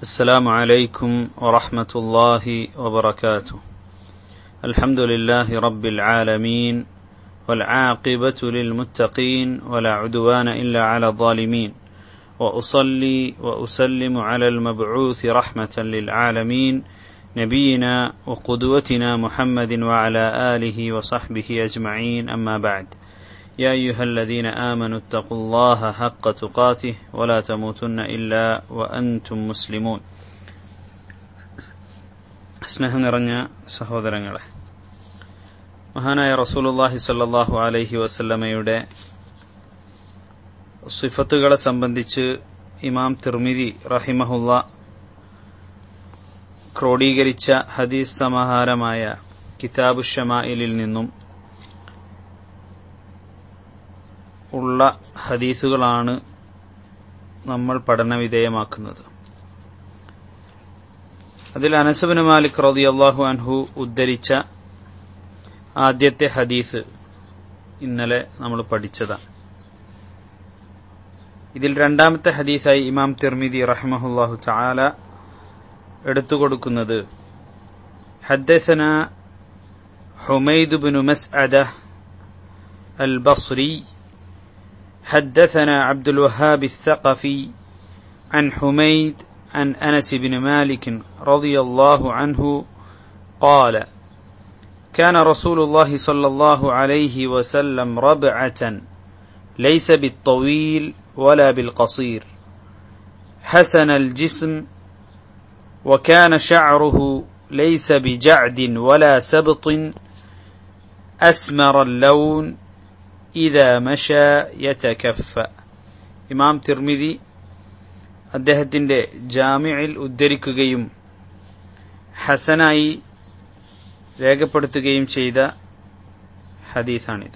السلام عليكم ورحمة الله وبركاته الحمد لله رب العالمين والعاقبة للمتقين ولا عدوان إلا على الظالمين وأصلي وأسلم على المبعوث رحمة للعالمين نبينا وقدوتنا محمد وعلى آله وصحبه أجمعين أما بعد يا أيها الذين آمنوا اتقوا الله حق تقاته ولا تموتن إلا وأنتم مسلمون സ്നേഹം നിറഞ്ഞ സഹോദരങ്ങളെ മഹാനായ റസൂലുല്ലാഹി സല്ലാഹു അലൈഹി വസല്ലമയുടെ സിഫത്തുകളെ സംബന്ധിച്ച് ഇമാം തിർമിതി റഹിമഹുല്ല ക്രോഡീകരിച്ച ഹദീസ് സമാഹാരമായ കിതാബു ഷമായിലിൽ നിന്നും ഉള്ള ഹദീസുകളാണ് നമ്മൾ പഠനവിധേയമാക്കുന്നത് അതിൽ അനസുബിന് മാലിക് റതി അള്ളാഹു അൻഹു ഉദ്ധരിച്ച ആദ്യത്തെ ഹദീസ് ഇന്നലെ നമ്മൾ പഠിച്ചതാണ് ഇതിൽ രണ്ടാമത്തെ ഹദീസായി ഇമാം തിർമിദി റഹ്മഹുല്ലാഹു ചാല എടുത്തുകൊടുക്കുന്നത് ഹദ്ദസന حميد بن مسعدة البصري حدثنا عبد الوهاب الثقفي عن حميد عن انس بن مالك رضي الله عنه قال كان رسول الله صلى الله عليه وسلم ربعه ليس بالطويل ولا بالقصير حسن الجسم وكان شعره ليس بجعد ولا سبط اسمر اللون ഇതാ മഷ യതകഫ ഇമാം തിർമിതി അദ്ദേഹത്തിന്റെ ജാമിയിൽ ഉദ്ധരിക്കുകയും ഹസനായി രേഖപ്പെടുത്തുകയും ചെയ്ത ഹദീസാണിത്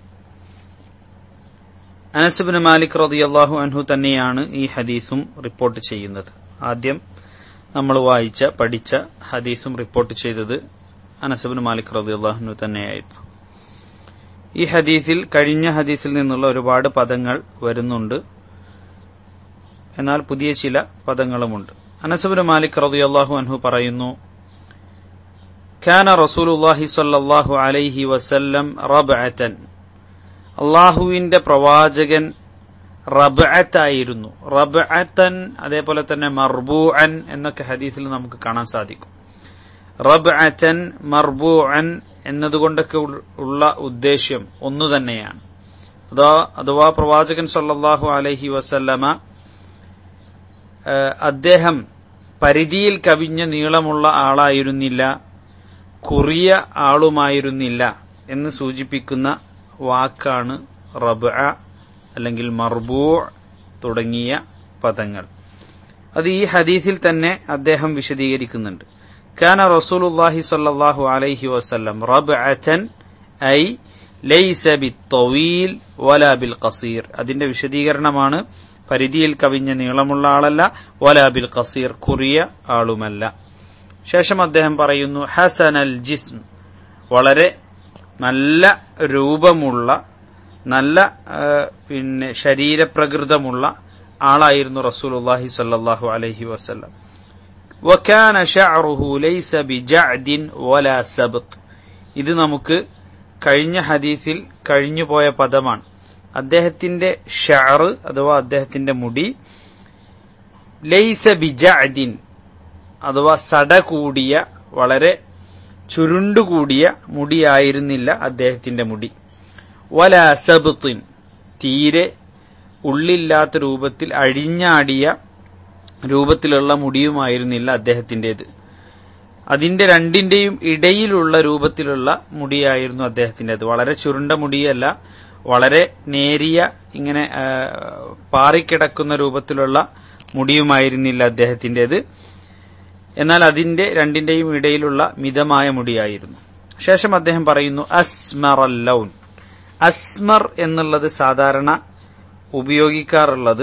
അനസുബിന് മാലിക് റതിയല്ലാഹു അൻഹു തന്നെയാണ് ഈ ഹദീസും റിപ്പോർട്ട് ചെയ്യുന്നത് ആദ്യം നമ്മൾ വായിച്ച പഠിച്ച ഹദീസും റിപ്പോർട്ട് ചെയ്തത് അനസുബിന് മാലിക് റതിയല്ലാഹുനു തന്നെയായിരുന്നു ഈ ഹദീസിൽ കഴിഞ്ഞ ഹദീസിൽ നിന്നുള്ള ഒരുപാട് പദങ്ങൾ വരുന്നുണ്ട് എന്നാൽ പുതിയ ചില പദങ്ങളുമുണ്ട് അനസുബുൽ മാലിക് റളിയല്ലാഹു അൻഹു പറയുന്നു كان رسول الله صلى الله عليه وسلم ربعة അള്ളാഹുവിന്റെ പ്രവാചകൻ റബ്അത്തായിരുന്നു റബ്അത്തൻ അതേപോലെ തന്നെ മർബൂഅൻ എന്നൊക്കെ ഹദീസിൽ നമുക്ക് കാണാൻ സാധിക്കും റബ്അത്തൻ മർബൂഅൻ എന്നതുകൊണ്ടൊക്കെ ഉള്ള ഉദ്ദേശ്യം ഒന്നു തന്നെയാണ് അതാ അഥവാ പ്രവാചകൻ സല്ലാഹു അലഹി വസല്ലമ അദ്ദേഹം പരിധിയിൽ കവിഞ്ഞ നീളമുള്ള ആളായിരുന്നില്ല കുറിയ ആളുമായിരുന്നില്ല എന്ന് സൂചിപ്പിക്കുന്ന വാക്കാണ് റബ അല്ലെങ്കിൽ മർബൂ തുടങ്ങിയ പദങ്ങൾ അത് ഈ ഹദീസിൽ തന്നെ അദ്ദേഹം വിശദീകരിക്കുന്നുണ്ട് كان رسول الله صلى الله عليه وسلم ربعة أي ليس بالطويل ولا بالقصير അതിന്റെ വിശദീകരണമാണ് പരിധിയിൽ കവിഞ്ഞ നീളമുള്ള ആളല്ല വലാ ബിൽ ഖസീർ കുറിയ ആളുമല്ല ശേഷം അദ്ദേഹം പറയുന്നു ഹസൻ അൽ ജിസ്ം വളരെ നല്ല രൂപമുള്ള നല്ല പിന്നെ ശരീരപ്രകൃതമുള്ള ആളായിരുന്നു റസൂലുള്ളാഹി സ്വല്ലല്ലാഹു അലൈഹി വസല്ലം വക്കാന ഷഅറുഹു ലൈസ ബിജഅദ് വലാ സബ്ത് ഇത് നമുക്ക് കഴിഞ്ഞ ഹദീസിൽ കഴിഞ്ഞുപോയ പദമാണ് അദ്ദേഹത്തിന്റെ ഷഅർ അഥവാ അദ്ദേഹത്തിന്റെ മുടി ലൈസ ബിജഅദിൻ അഥവാ സട കൂടിയ വളരെ ചുരുണ്ടുകൂടിയ മുടിയായിരുന്നില്ല അദ്ദേഹത്തിന്റെ മുടി വലാ സബ്ത്തിൻ തീരെ ഉള്ളില്ലാത്ത രൂപത്തിൽ അഴിഞ്ഞാടിയ രൂപത്തിലുള്ള മുടിയുമായിരുന്നില്ല അദ്ദേഹത്തിൻ്റെത് അതിന്റെ രണ്ടിന്റെയും ഇടയിലുള്ള രൂപത്തിലുള്ള മുടിയായിരുന്നു അദ്ദേഹത്തിൻ്റെത് വളരെ ചുരുണ്ട മുടിയല്ല വളരെ നേരിയ ഇങ്ങനെ പാറിക്കിടക്കുന്ന രൂപത്തിലുള്ള മുടിയുമായിരുന്നില്ല അദ്ദേഹത്തിൻ്റെത് എന്നാൽ അതിന്റെ രണ്ടിന്റെയും ഇടയിലുള്ള മിതമായ മുടിയായിരുന്നു ശേഷം അദ്ദേഹം പറയുന്നു അസ്മർ ലൗൻ അസ്മർ എന്നുള്ളത് സാധാരണ ഉപയോഗിക്കാറുള്ളത്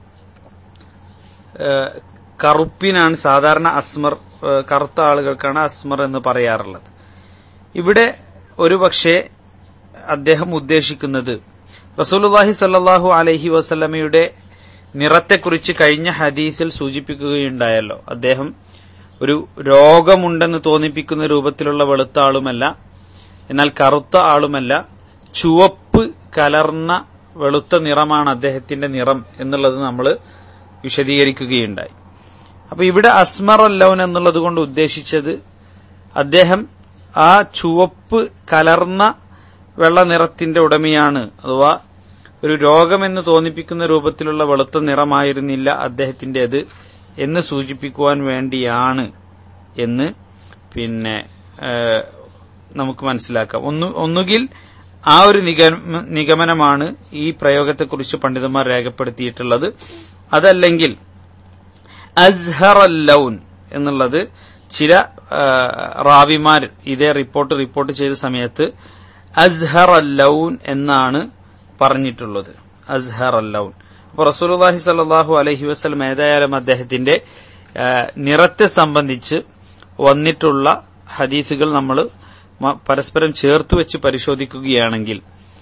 കറുപ്പിനാണ് സാധാരണ അസ്മർ കറുത്ത ആളുകൾക്കാണ് അസ്മർ എന്ന് പറയാറുള്ളത് ഇവിടെ ഒരുപക്ഷെ അദ്ദേഹം ഉദ്ദേശിക്കുന്നത് റസൂലുല്ലാഹി സല്ലാഹു അലഹി വസല്ലമയുടെ നിറത്തെക്കുറിച്ച് കഴിഞ്ഞ ഹദീസിൽ സൂചിപ്പിക്കുകയുണ്ടായല്ലോ അദ്ദേഹം ഒരു രോഗമുണ്ടെന്ന് തോന്നിപ്പിക്കുന്ന രൂപത്തിലുള്ള വെളുത്ത ആളുമല്ല എന്നാൽ കറുത്ത ആളുമല്ല ചുവപ്പ് കലർന്ന വെളുത്ത നിറമാണ് അദ്ദേഹത്തിന്റെ നിറം എന്നുള്ളത് നമ്മൾ വിശദീകരിക്കുകയുണ്ടായി അപ്പൊ ഇവിടെ അസ്മർ അല്ലൗൻ എന്നുള്ളത് കൊണ്ട് ഉദ്ദേശിച്ചത് അദ്ദേഹം ആ ചുവപ്പ് കലർന്ന വെള്ള നിറത്തിന്റെ ഉടമയാണ് അഥവാ ഒരു രോഗമെന്ന് തോന്നിപ്പിക്കുന്ന രൂപത്തിലുള്ള വെളുത്ത നിറമായിരുന്നില്ല അദ്ദേഹത്തിന്റേത് എന്ന് സൂചിപ്പിക്കുവാൻ വേണ്ടിയാണ് എന്ന് പിന്നെ നമുക്ക് മനസ്സിലാക്കാം ഒന്ന് ഒന്നുകിൽ ആ ഒരു നിഗമനമാണ് ഈ പ്രയോഗത്തെക്കുറിച്ച് പണ്ഡിതന്മാർ രേഖപ്പെടുത്തിയിട്ടുള്ളത് അതല്ലെങ്കിൽ അസ്ഹർ ലൗൻ എന്നുള്ളത് ചില റാവിമാർ ഇതേ റിപ്പോർട്ട് റിപ്പോർട്ട് ചെയ്ത സമയത്ത് അസ്ഹർ ലൗൻ എന്നാണ് പറഞ്ഞിട്ടുള്ളത് അസ്ഹർ ലൗൻ അപ്പൊ റസൂലുല്ലാഹി സല്ലാഹു അലഹി വസ്ലം ഏതായാലും അദ്ദേഹത്തിന്റെ നിറത്തെ സംബന്ധിച്ച് വന്നിട്ടുള്ള ഹദീസുകൾ നമ്മൾ പരസ്പരം ചേർത്ത് വെച്ച് പരിശോധിക്കുകയാണെങ്കിൽ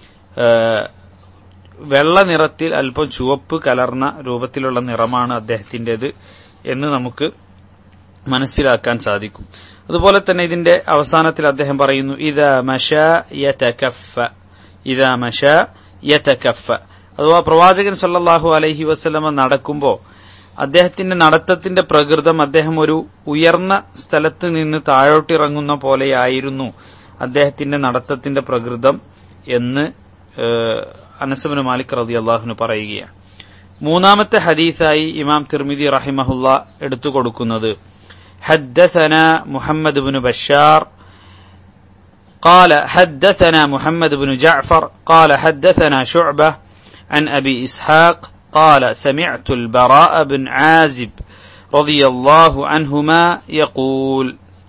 വെള്ള നിറത്തിൽ അല്പം ചുവപ്പ് കലർന്ന രൂപത്തിലുള്ള നിറമാണ് അദ്ദേഹത്തിന്റേത് എന്ന് നമുക്ക് മനസ്സിലാക്കാൻ സാധിക്കും അതുപോലെ തന്നെ ഇതിന്റെ അവസാനത്തിൽ അദ്ദേഹം പറയുന്നു ഇതാ മഷ യതകഫ ഇതാ മഷ യതകഫ അഥവാ പ്രവാചകൻ സല്ലല്ലാഹു അലൈഹി വസല്ലമ നടക്കുമ്പോൾ അദ്ദേഹത്തിന്റെ നടത്തത്തിന്റെ പ്രകൃതം അദ്ദേഹം ഒരു ഉയർന്ന സ്ഥലത്ത് നിന്ന് താഴോട്ടിറങ്ങുന്ന പോലെയായിരുന്നു അദ്ദേഹത്തിന്റെ നടത്തത്തിന്റെ പ്രകൃതം എന്ന് അനസബിന് മാലിക് റതി അള്ളാഹുന് പറയുകയാണ് മൂന്നാമത്തെ ഹദീസായി ഇമാം തിർമിദി റഹിമഹുല്ല എടുത്തു കൊടുക്കുന്നത് حدثنا محمد بن بشار قال حدثنا محمد بن جعفر قال حدثنا شعبة عن أبي إسحاق قال سمعت البراء بن عازب رضي الله عنهما يقول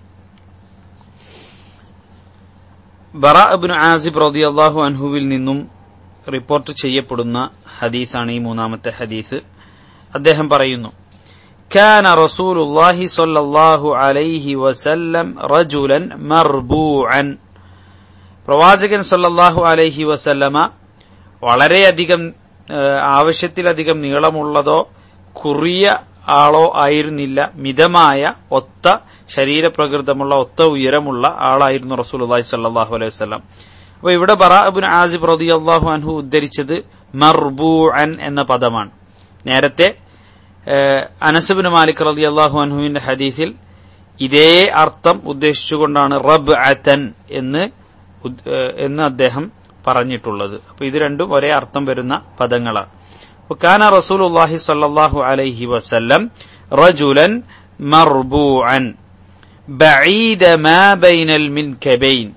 براء بن عازب رضي الله عنه നിന്നും റിപ്പോർട്ട് ചെയ്യപ്പെടുന്ന ഹദീസാണ് ഈ മൂന്നാമത്തെ ഹദീസ് അദ്ദേഹം പറയുന്നു كان رسول الله صلى الله عليه وسلم رجلا مربوعا പ്രവാചകൻ സല്ലല്ലാഹു അലൈഹി വസല്ലമ വളരെയധികം ആവശ്യത്തിലധികം നീളമുള്ളതോ കുറിയ ആളോ ആയിരുന്നില്ല മിതമായ ഒത്ത ശരീരപ്രകൃതമുള്ള ഒത്ത ഉയരമുള്ള ആളായിരുന്നു റസൂൽ അള്ളാഹി സല്ലാഹു അലൈഹി വസ്ലാം അപ്പൊ ഇവിടെ ബറാബുൻ ആസിബ് റതി അള്ളാഹു അൻഹു ഉദ്ധരിച്ചത് മർബൂ അൻ എന്ന പദമാണ് നേരത്തെ അനസബിന് മാലിക് റതി അള്ളാഹു അൻഹുവിന്റെ ഹദീസിൽ ഇതേ അർത്ഥം ഉദ്ദേശിച്ചുകൊണ്ടാണ് റബ് അത്തൻ എന്ന് എന്ന് അദ്ദേഹം പറഞ്ഞിട്ടുള്ളത് അപ്പൊ ഇത് രണ്ടും ഒരേ അർത്ഥം വരുന്ന പദങ്ങളാണ് കാന റസൂലുള്ളാഹി സ്വല്ലല്ലാഹു അലൈഹി വസല്ലം റജുലൻ മർബൂഅൻ بعيد ما بين المنكبين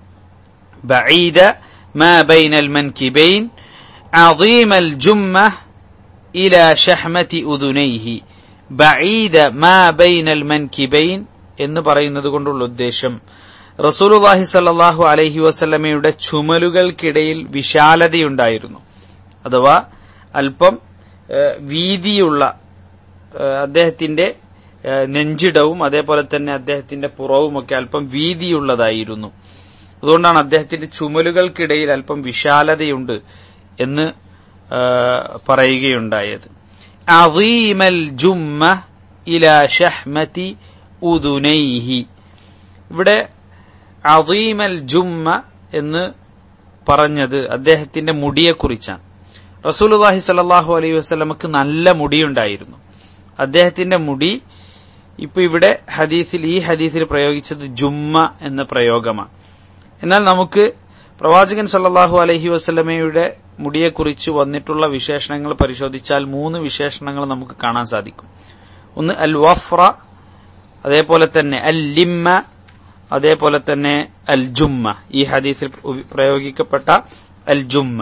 بعيد ما بين المنكبين عظيم الجمة إلى شحمة أذنيه بعيد ما بين المنكبين എന്ന് പറയുന്നത് കൊണ്ടുള്ള ഉദ്ദേശം റസൂലുല്ലാഹി സല്ലാഹു അലൈഹി വസല്ലമയുടെ ചുമലുകൾക്കിടയിൽ വിശാലതയുണ്ടായിരുന്നു അഥവാ അല്പം വീതിയുള്ള അദ്ദേഹത്തിന്റെ നെഞ്ചിടവും അതേപോലെ തന്നെ അദ്ദേഹത്തിന്റെ പുറവുമൊക്കെ അല്പം വീതിയുള്ളതായിരുന്നു അതുകൊണ്ടാണ് അദ്ദേഹത്തിന്റെ ചുമലുകൾക്കിടയിൽ അല്പം വിശാലതയുണ്ട് എന്ന് പറയുകയുണ്ടായത് അദീമൽ ജുമ്മ ഇല ഷഹ്മതി ഉദുനൈഹി ഇവിടെ അദീമൽ ജുമ്മ എന്ന് പറഞ്ഞത് അദ്ദേഹത്തിന്റെ മുടിയെക്കുറിച്ചാണ് റസൂലുല്ലാഹി സല്ലാഹു അലൈഹി വസ്ലമക്ക് നല്ല മുടിയുണ്ടായിരുന്നു അദ്ദേഹത്തിന്റെ മുടി ഇപ്പൊ ഇവിടെ ഹദീസിൽ ഈ ഹദീസിൽ പ്രയോഗിച്ചത് ജുമ്മ എന്ന പ്രയോഗമാണ് എന്നാൽ നമുക്ക് പ്രവാചകൻ സല്ലാഹു അലഹി വസ്ലമയുടെ മുടിയെക്കുറിച്ച് വന്നിട്ടുള്ള വിശേഷണങ്ങൾ പരിശോധിച്ചാൽ മൂന്ന് വിശേഷണങ്ങൾ നമുക്ക് കാണാൻ സാധിക്കും ഒന്ന് അൽ വഫ്ര അതേപോലെ തന്നെ അൽ ലിമ്മ അതേപോലെ തന്നെ അൽ ജുമ്മ ഈ ഹദീസിൽ പ്രയോഗിക്കപ്പെട്ട അൽ ജുമ്മ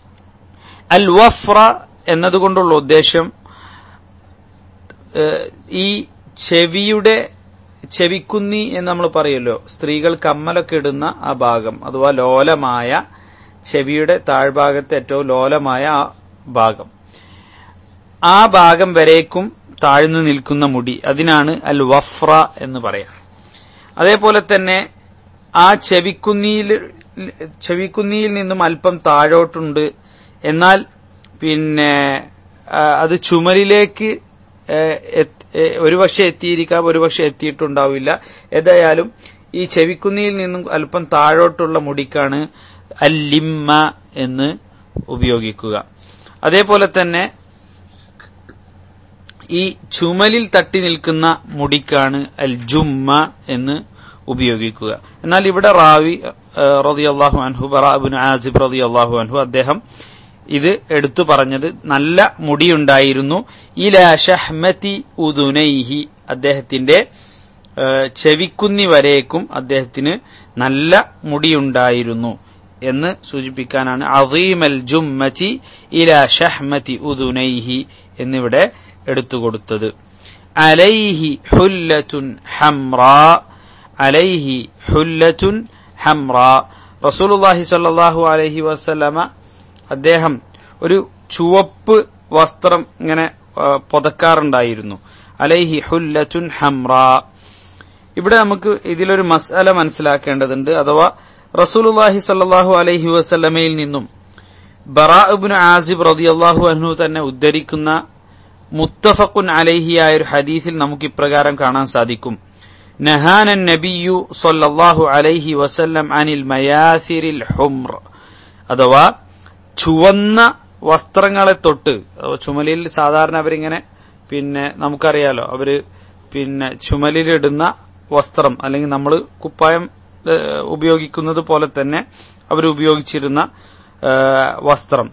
അൽ വഫ്ര എന്നതുകൊണ്ടുള്ള ഉദ്ദേശം ഈ ചെവിയുടെ ചെവിക്കുന്നി എന്ന് നമ്മൾ പറയുമല്ലോ സ്ത്രീകൾ കമ്മലൊക്കെ ഇടുന്ന ആ ഭാഗം അഥവാ ലോലമായ ചെവിയുടെ താഴ്ഭാഗത്തെ ഏറ്റവും ലോലമായ ആ ഭാഗം ആ ഭാഗം വരേക്കും താഴ്ന്നു നിൽക്കുന്ന മുടി അതിനാണ് അൽ വഫ്ര എന്ന് പറയാം അതേപോലെ തന്നെ ആ ചെവിക്കുന്നിയിൽ ചെവിക്കുന്നിയിൽ നിന്നും അല്പം താഴോട്ടുണ്ട് എന്നാൽ പിന്നെ ആ, അത് ചുമലിലേക്ക് ഏ, എത്ത്- ഏ, ഒരുപക്ഷെ എത്തിയിരിക്കാം ഒരുപക്ഷെ എത്തിയിട്ടുണ്ടാവില്ല ഏതായാലും ഈ ചെവിക്കുന്നിയിൽ നിന്നും അല്പം താഴോട്ടുള്ള മുടിക്കാണ് അല്ലിമ്മ എന്ന് ഉപയോഗിക്കുക അതേപോലെ തന്നെ ഈ ചുമലിൽ തട്ടി നിൽക്കുന്ന മുടിക്കാണ് അൽ ജുമ്മ എന്ന് ഉപയോഗിക്കുക എന്നാൽ ഇവിടെ റാവി റതിയല്ലാഹു അൻഹു ബറാബുൻ ആസിബ് റതിയല്ലാഹു അൻഹു അദ്ദേഹം ഇത് എടുത്തു പറഞ്ഞത് നല്ല മുടിയുണ്ടായിരുന്നു ഇല ഷഹ്മതി ഉദുനൈഹി അദ്ദേഹത്തിന്റെ ഏഹ്, ചെവിക്കുന്നി വരേക്കും അദ്ദേഹത്തിന് നല്ല മുടിയുണ്ടായിരുന്നു എന്ന് സൂചിപ്പിക്കാനാണ് അദീമൽ ജുമ്മതി ഇല ഷഹ്മതി ഉദുനൈഹി എന്നിവിടെ എടുത്തുകൊടുത്തത് അലൈഹി ഹുല്ലത്തുൻ ഹംറാ അലൈഹി ഹുല്ലത്തുൻ ഹംറാ റസൂലുള്ളാഹി സ്വല്ലല്ലാഹു അലൈഹി വസല്ലമ അദ്ദേഹം ഒരു ചുവപ്പ് വസ്ത്രം ഇങ്ങനെ ആ, പുതക്കാറുണ്ടായിരുന്നു അലൈഹി ഹുല്ലത്തുൻ ഹംറാ ഇവിടെ നമുക്ക് ഇതിലൊരു മസാല മനസ്സിലാക്കേണ്ടതുണ്ട് അഥവാ റസൂലുള്ളാഹി സ്വല്ലല്ലാഹു അലൈഹി വസല്ലമയിൽ നിന്നും ബറാഇബ്നു ആസിബ് റളിയല്ലാഹു അൻഹു തന്നെ ഉദ്ധരിക്കുന്ന മുത്തഫഖുൻ അലൈഹിയായ ഒരു ഹദീസിൽ നമുക്ക് ഇപ്രകാരം കാണാൻ സാധിക്കും നഹാന നബിയു സല്ലല്ലാഹു അലൈഹി വസല്ലം അനിൽ മയാസിരിൽ ഹുംർ അഥവാ ചുവന്ന വസ്ത്രങ്ങളെ തൊട്ട് അഥവാ ചുമലിൽ സാധാരണ അവരിങ്ങനെ പിന്നെ നമുക്കറിയാലോ അവര് പിന്നെ ചുമലിലിടുന്ന വസ്ത്രം അല്ലെങ്കിൽ നമ്മൾ കുപ്പായം ഏഹ്, ഉപയോഗിക്കുന്നത് പോലെ തന്നെ അവർ ഉപയോഗിച്ചിരുന്ന ഏഹ്, വസ്ത്രം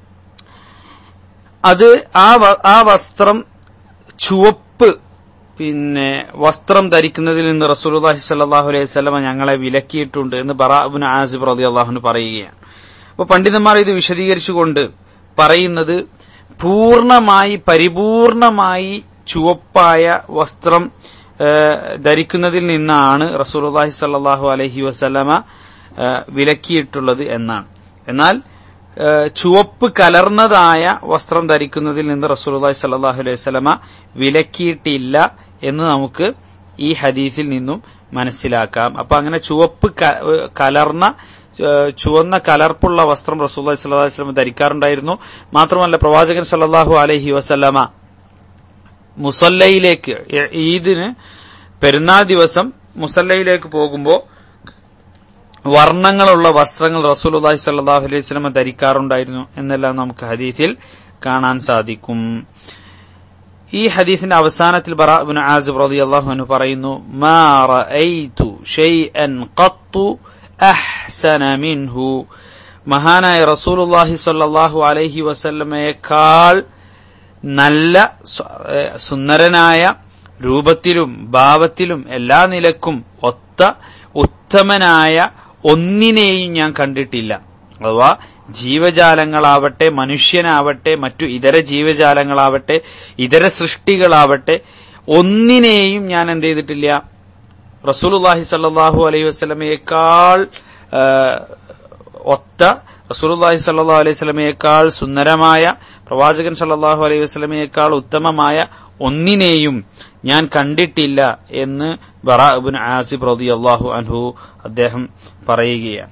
അത് ആ വ- ആ വസ്ത്രം ചുവപ്പ് പിന്നെ വസ്ത്രം ധരിക്കുന്നതിൽ നിന്ന് റസൂലുള്ളാഹി സ്വല്ലല്ലാഹു അലൈഹി വസല്ലമ ഞങ്ങളെ വിലക്കിയിട്ടുണ്ട് എന്ന് ബറാബുൻ ആസിബ് റളിയല്ലാഹു പറയുകയാണ് അപ്പൊ പണ്ഡിതന്മാർ ഇത് വിശദീകരിച്ചുകൊണ്ട് പറയുന്നത് പൂർണ്ണമായി പരിപൂർണമായി ചുവപ്പായ വസ്ത്രം ഏഹ്, ധരിക്കുന്നതിൽ നിന്നാണ് റസൂലുള്ളാഹി സ്വല്ലല്ലാഹു അലൈഹി വസല്ലമ ഏഹ്, വിലക്കിയിട്ടുള്ളത് എന്നാണ് എന്നാൽ ഏഹ്, ചുവപ്പ് കലർന്നതായ വസ്ത്രം ധരിക്കുന്നതിൽ നിന്ന് റസൂലുള്ളാഹി സ്വല്ലല്ലാഹു അലൈഹി വസല്ലമ വിലക്കിയിട്ടില്ല എന്ന് നമുക്ക് ഈ ഹദീസിൽ നിന്നും മനസ്സിലാക്കാം അപ്പൊ അങ്ങനെ ചുവപ്പ് ക- ഏഹ്, കലർന്ന ഏഹ്, ചുവന്ന കലർപ്പുള്ള വസ്ത്രം റസൂലുള്ളാഹി സ്വല്ലല്ലാഹു അലൈഹി വസല്ലമ ധരിക്കാറുണ്ടായിരുന്നു മാത്രമല്ല പ്രവാചകൻ സല്ലല്ലാഹു അലൈഹി വസല്ലമ മുസല്ലയിലേക്ക് ഏ- ഈദിന് പെരുന്നാൾ ദിവസം മുസല്ലയിലേക്ക് പോകുമ്പോൾ വർണ്ണങ്ങളുള്ള വസ്ത്രങ്ങൾ റസൂലുള്ളാഹി സ്വല്ലല്ലാഹു അലൈഹി വസല്ലമ ധരിക്കാറുണ്ടായിരുന്നു എന്നെല്ലാം നമുക്ക് ഹദീസിൽ കാണാൻ സാധിക്കും ഈ ഹദീസിന്റെ അവസാനത്തിൽ ബറാബിൻ ആസിബ് റളിയല്ലാഹു അൻഹു പറയുന്നു മാ റഅയ്തു ഷൈഅൻ ഖത്തു അഹ്സന മിൻഹു മഹാനായ റസൂലുള്ളാഹി സ്വല്ലല്ലാഹു അലൈഹി വസല്ലമയേക്കാൾ നല്ല സ്വ- ഏഹ് സുന്ദരനായ രൂപത്തിലും ഭാവത്തിലും എല്ലാ നിലക്കും ഒത്ത ഉത്തമനായ ഒന്നിനെയും ഞാൻ കണ്ടിട്ടില്ല അഥവാ ജീവജാലങ്ങളാവട്ടെ മനുഷ്യനാവട്ടെ മറ്റു ഇതര ജീവജാലങ്ങളാവട്ടെ ഇതര സൃഷ്ടികളാവട്ടെ ഒന്നിനെയും ഞാൻ എന്ത് ചെയ്തിട്ടില്ല റസൂലുള്ളാഹി സല്ലല്ലാഹു അലൈഹി വസല്ലമയേക്കാൾ ആ, ഒത്ത റസൂലുള്ളാഹി സല്ലല്ലാഹു അലൈഹി വസല്ലമയേക്കാൾ സുന്ദരമായ പ്രവാചകൻ സല്ലല്ലാഹു അലൈഹി വസല്ലമയേക്കാൾ ഉത്തമമായ ഒന്നിനെയും ഞാൻ കണ്ടിട്ടില്ല എന്ന് ബറാബുൻ ആസിബ് റളിയല്ലാഹു അൻഹു അദ്ദേഹം പറയുകയാണ്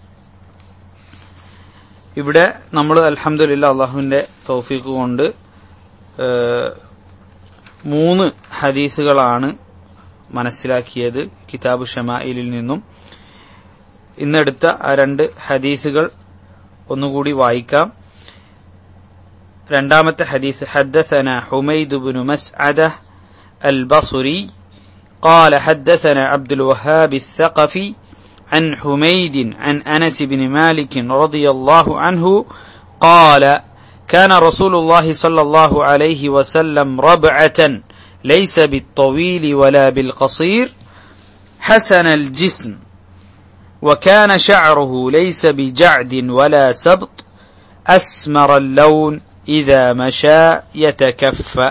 ഇവിടെ നമ്മൾ അൽഹംദുലില്ലാ അള്ളാഹുവിന്റെ തൗഫീഖ് കൊണ്ട് ഏഹ്, മൂന്ന് ഹദീസുകളാണ് മനസ്സിലാക്കിയത് കിതാബ് ഷമായിലിൽ നിന്നും ഇന്നെടുത്ത ആ രണ്ട് ഹദീസുകൾ ഒന്നുകൂടി വായിക്കാം രണ്ടാമത്തെ ഹദീസ് حدثنا حميد بن مسعدة البصري قال حدثنا عبد الوهاب الثقفي عن حميد عن أنس بن مالك رضي الله عنه قال كان رسول الله صلى الله عليه وسلم ربعة ليس بالطويل ولا بالقصير حسن الجسم وكان شعره ليس بجعد ولا سبط أسمر اللون إذا مشى يتكفأ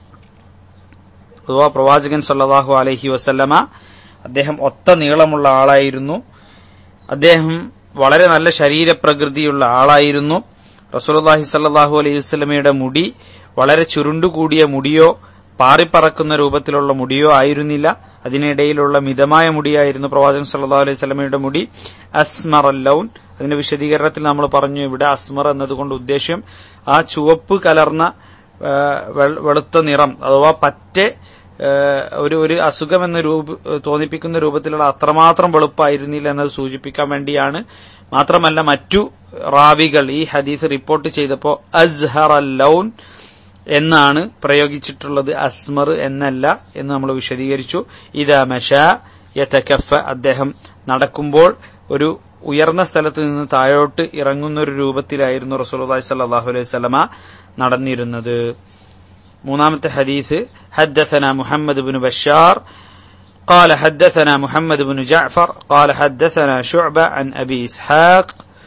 അഥവാ പ്രവാചകൻ സല്ലല്ലാഹു അലൈഹി വസല്ലമ അദ്ദേഹം ഒത്ത നീളമുള്ള ആളായിരുന്നു അദ്ദേഹം വളരെ നല്ല ശരീരപ്രകൃതിയുള്ള ആളായിരുന്നു റസൂലുള്ളാഹി സല്ലല്ലാഹു അലൈഹി വസല്ലമയുടെ മുടി വളരെ ചുരുണ്ടുകൂടിയ മുടിയോ പാറിപ്പറക്കുന്ന രൂപത്തിലുള്ള മുടിയോ ആയിരുന്നില്ല അതിനിടയിലുള്ള മിതമായ മുടിയായിരുന്നു പ്രവാചകൻ സല്ലല്ലാഹു അലൈഹി വസല്ലമയുടെ മുടി അസ്മർ ലൗൻ അതിന്റെ വിശദീകരണത്തിൽ നമ്മൾ പറഞ്ഞു ഇവിടെ അസ്മർ എന്നതുകൊണ്ട് ഉദ്ദേശ്യം ആ ചുവപ്പ് കലർന്ന ആ, വെൾ- വെളുത്ത നിറം അഥവാ പറ്റെ ആ, ഒരു ഒരു അസുഖമെന്ന രൂപ തോന്നിപ്പിക്കുന്ന രൂപത്തിലുള്ള അത്രമാത്രം വെളുപ്പായിരുന്നില്ല എന്നത് സൂചിപ്പിക്കാൻ വേണ്ടിയാണ് മാത്രമല്ല മറ്റു റാവികൾ ഈ ഹദീസ് റിപ്പോർട്ട് ചെയ്തപ്പോ അസ്ഹർ ലൗൻ എന്നാണ് പ്രയോഗിച്ചിട്ടുള്ളത് അസ്മർ എന്നല്ല എന്ന് നമ്മൾ വിശദീകരിച്ചു ഇതാ മഷ യതകഫ അദ്ദേഹം നടക്കുമ്പോൾ ഒരു ഉയർന്ന സ്ഥലത്ത് നിന്ന് താഴോട്ട് ഇറങ്ങുന്ന ഒരു രൂപത്തിലായിരുന്നു റസൂലുള്ളാഹി സ്വല്ലല്ലാഹു അലൈഹി വസല്ലമ നടന്നിരുന്നത് മൂന്നാമത്തെ ഹദീസ് حدثنا محمد بن بشار قال حدثنا محمد بن جعفر قال حدثنا شعبة عن أبي إسحاق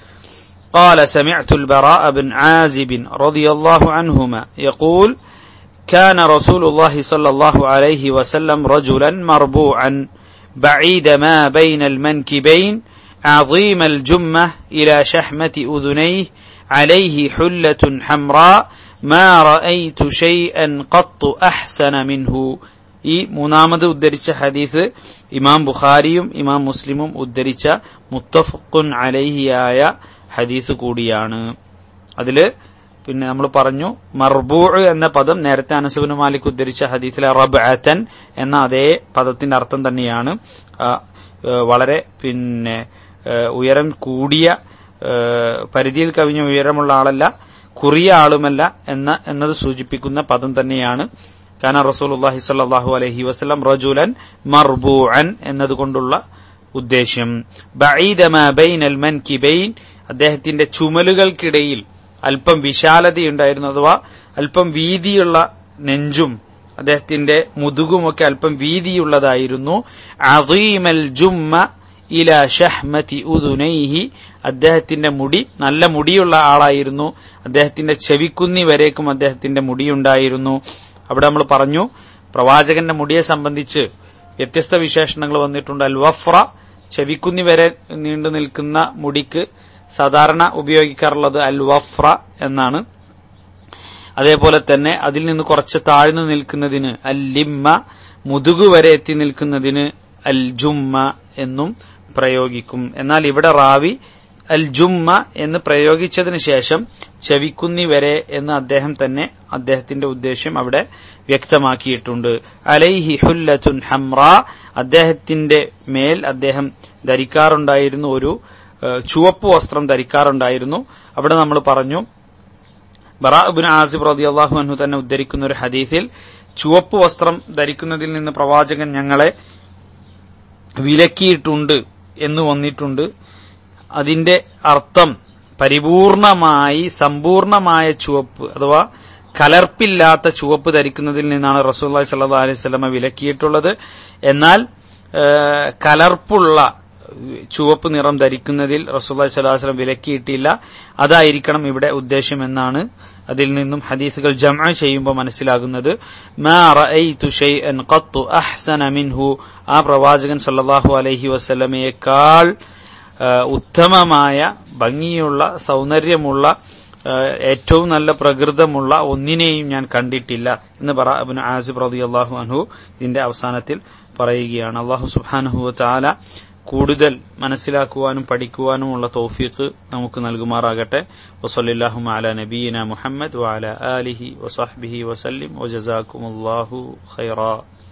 قال سمعت البراء بن عازب رضي الله عنهما يقول كان رسول الله صلى الله عليه وسلم رجلا مربوعا بعيد ما بين المنكبين عظيم الجمة إلى شحمة أذنيه عليه حلة حمراء ما رأيت شيئا قط أحسن منه ഈ മൂന്നാമത് ഉദ്ധരിച്ച ഹദീസ് ഇമാം ബുഖാരിയും ഇമാം മുസ്ലിമും ഉദ്ധരിച്ച മുത്തഫഖുൻ അലഹിയായ ഹദീസ് കൂടിയാണ് അതില് പിന്നെ നമ്മൾ പറഞ്ഞു മർബൂ എന്ന പദം നേരത്തെ അനസുബിന് മാലിക് ഉദ്ധരിച്ച ഹദീസിലെ റബ്അത്തൻ എന്ന അതേ പദത്തിന്റെ അർത്ഥം തന്നെയാണ് ആ, ഏ, വളരെ പിന്നെ ഏ, ഉയരം കൂടിയ ഏ, പരിധിയിൽ കവിഞ്ഞ ഉയരമുള്ള ആളല്ല കുറിയ ആളുമല്ല എന്ന എന്നത് സൂചിപ്പിക്കുന്ന പദം തന്നെയാണ് കാന റസൂലുള്ളാഹി സ്വല്ലല്ലാഹു അലൈഹി വസല്ലം റജുലൻ മർബൂഅൻ എന്നതുകൊണ്ടുള്ള ഉദ്ദേശ്യം ബഈദമാ ബൈനൽ മൻകിബൈൻ അദ്ദേഹത്തിന്റെ ചുമലുകൾക്കിടയിൽ അല്പം വിശാലതയുണ്ടായിരുന്നു അഥവാ അല്പം വീതിയുള്ള നെഞ്ചും അദ്ദേഹത്തിന്റെ മുതുകുമൊക്കെ അല്പം വീതിയുള്ളതായിരുന്നു അദീമൽ ജുമ്മ ഇല ഷഹ്മതി ഉദുനൈഹി അദ്ദേഹത്തിന്റെ മുടി നല്ല മുടിയുള്ള ആളായിരുന്നു അദ്ദേഹത്തിന്റെ ചെവിക്കുന്നി വരേക്കും അദ്ദേഹത്തിന്റെ മുടിയുണ്ടായിരുന്നു അവിടെ നമ്മൾ പറഞ്ഞു പ്രവാചകന്റെ മുടിയെ സംബന്ധിച്ച് വ്യത്യസ്ത വിശേഷണങ്ങൾ വന്നിട്ടുണ്ട് അൽ വഫ്ര ചെവിക്കുന്നി വരെ നീണ്ടു നിൽക്കുന്ന മുടിക്ക് സാധാരണ ഉപയോഗിക്കാറുള്ളത് അൽ വഫ്ര എന്നാണ് അതേപോലെ തന്നെ അതിൽ നിന്ന് കുറച്ച് താഴ്ന്നു നിൽക്കുന്നതിന് അൽ ലിമ്മ മുതുകു വരെ എത്തി നിൽക്കുന്നതിന് അൽ ജുമ്മ എന്നും പ്രയോഗിക്കും എന്നാൽ ഇവിടെ റാവി അൽ ജുമ്മ എന്ന് പ്രയോഗിച്ചതിന് ശേഷം ചെവിക്കുന്നി വരെ എന്ന് അദ്ദേഹം തന്നെ അദ്ദേഹത്തിന്റെ ഉദ്ദേശ്യം അവിടെ വ്യക്തമാക്കിയിട്ടുണ്ട് അലൈഹി ഹുല്ലത്തുൻ ഹംറ അദ്ദേഹത്തിന്റെ മേൽ അദ്ദേഹം ധരിക്കാറുണ്ടായിരുന്നു ഒരു ഏഹ്, ചുവപ്പ് വസ്ത്രം ധരിക്കാറുണ്ടായിരുന്നു അവിടെ നമ്മൾ പറഞ്ഞു ബറാബിൻ ആസിബ് റതി അള്ളാഹു അൻഹു തന്നെ ഉദ്ധരിക്കുന്ന ഒരു ഹദീസിൽ ചുവപ്പ് വസ്ത്രം ധരിക്കുന്നതിൽ നിന്ന് പ്രവാചകൻ ഞങ്ങളെ വിലക്കിയിട്ടുണ്ട് എന്ന് വന്നിട്ടുണ്ട് അതിന്റെ അർത്ഥം പരിപൂർണമായി സമ്പൂർണമായ ചുവപ്പ് അഥവാ കലർപ്പില്ലാത്ത ചുവപ്പ് ധരിക്കുന്നതിൽ നിന്നാണ് റസൂല്ലായി സല്ലാ അലൈഹി സ്വലമ വിലക്കിയിട്ടുള്ളത് എന്നാൽ ഏഹ്, കലർപ്പുള്ള ചുവപ്പ് നിറം ധരിക്കുന്നതിൽ റസൂല്ലായി സ്വലാഹു വസ്ലം വിലക്കിയിട്ടില്ല അതായിരിക്കണം ഇവിടെ ഉദ്ദേശം എന്നാണ് അതിൽ നിന്നും ഹദീസുകൾ ജമ ചെയ്യുമ്പോൾ മനസ്സിലാകുന്നത് മാ റഅയ്തു ഷൈഅൻ ഖത്തു അഹ്സന മിൻഹു ആ പ്രവാചകൻ സല്ലല്ലാഹു അലൈഹി വസല്ലമയേക്കാൾ ആ, ഉത്തമമായ ഭംഗിയുള്ള സൗന്ദര്യമുള്ള ആ, ഏറ്റവും നല്ല പ്രകൃതമുള്ള ഒന്നിനെയും ഞാൻ കണ്ടിട്ടില്ല എന്ന് പറ അബ്നു ആസിബ് റളിയല്ലാഹു അൻഹു ഇതിന്റെ അവസാനത്തിൽ പറയുകയാണ് അള്ളാഹു സുബ്ഹാനഹു വതആല കൂടുതൽ മനസ്സിലാക്കുവാനും പഠിക്കുവാനുമുള്ള തൗഫീഖ് നമുക്ക് നൽകുമാറാകട്ടെ വസല്ലല്ലാഹു അലാ നബീന മുഹമ്മദ് വഅലാ ആലിഹി വസഹ്ബിഹി വസല്ലിം വജസാക്കുമുല്ലാഹു ഖൈറാ